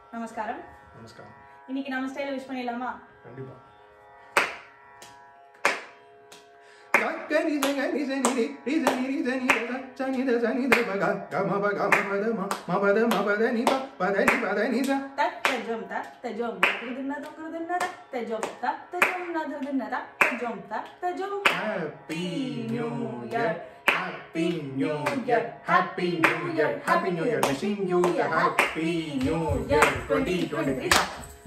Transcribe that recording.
நமஸ்காரம் நமஸ்காரம் இன்னைக்கு நம்ம ஸ்டைல விஷ் பண்ணிடலாமா கண்டிப்பா கரி ஜங்க ரி ஜனி ரி ரி ஜனி ரி ஜனி ர சனி த சனி த ப க க ம ப க ம ப த ம ம ப த ம ப த நி ப ப த நி ப த நி ச தத்தஜம் தத்தஜம் நதுர்தின்ன துர்தின்ன தத்தஜம் தத்தஜம் நதுர்தின்ன தத்தஜம் தத்தஜம் happy new year happy new year happy new year happy new year wishing you happy new year 2023